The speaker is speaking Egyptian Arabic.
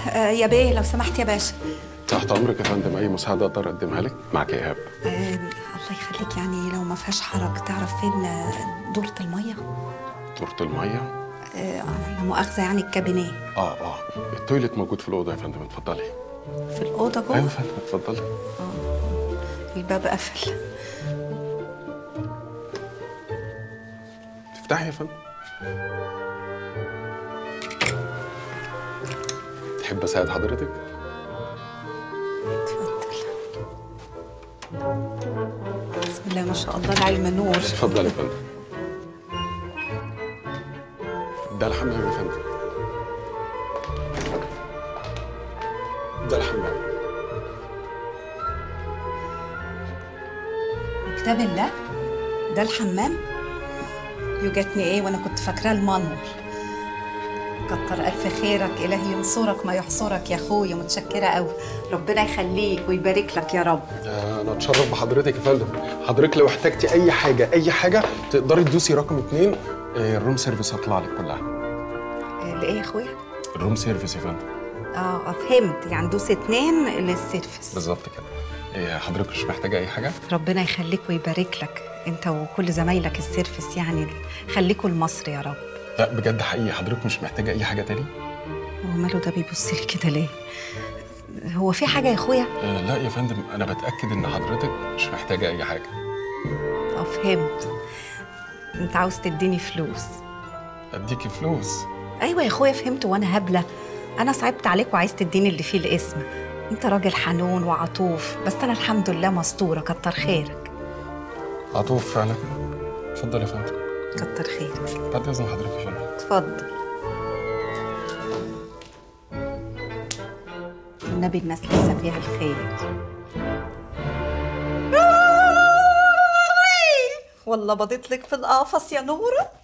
آه يا بيه لو سمحت يا باشا تحت امرك يا فندم اي مساعده اقدر اقدمها لك معاك يا ايهاب آه الله يخليك يعني لو ما فيهاش حرج تعرف فين آه، دورة المية دورة الميه آه لا مؤاخذة يعني الكابينيه اه اه التويليت موجود في الاوضه يا فندم اتفضلي في الأوضة ايوه يا جوه فندم اتفضلي الباب قفل تفتحي يا فندم تحب اساعد حضرتك اتفضل بسم الله ما شاء الله العلم نور اتفضلي يا فندم ده الحمام يا فندم ده الحمام كتاب الله ده الحمام يوجتني ايه وانا كنت فاكراه المنور كتر الف خيرك الهي ينصرك ما يحصرك يا اخويا متشكره قوي ربنا يخليك ويبارك لك يا رب انا اتشرف بحضرتك يا فندم حضرتك لو احتجتي اي حاجه اي حاجه تقدري تدوسي رقم اتنين آه، الروم سيرفيس هتطلع لك كلها آه، لايه يا اخويا الروم سيرفيس يا فندم اه آه، فهمت يعني دوس اتنين للسيرفس بالظبط كده إيه، حضرتك مش محتاجه اي حاجه ربنا يخليك ويبارك لك انت وكل زمايلك السيرفس يعني خليكوا لمصر يا رب لا بجد حقيقي حضرتك مش محتاجه اي حاجه تاني هو ماله ده بيبص لي كده ليه هو في حاجه يا اخويا آه، لا يا فندم انا بتاكد ان حضرتك مش محتاجه اي حاجه اه فهمت انت عاوز تديني فلوس اديكي فلوس ايوه يا اخويا فهمت وانا هبله انا صعبت عليك وعايز تديني اللي فيه الاسم انت راجل حنون وعطوف بس انا الحمد لله مستوره كتر خيرك عطوف فعلا اتفضل يا فندم كتر خيرك بعد اذن حضرتك يا فندم اتفضل النبي الناس لسه فيها الخير والله بضيت لك في القفص يا نوره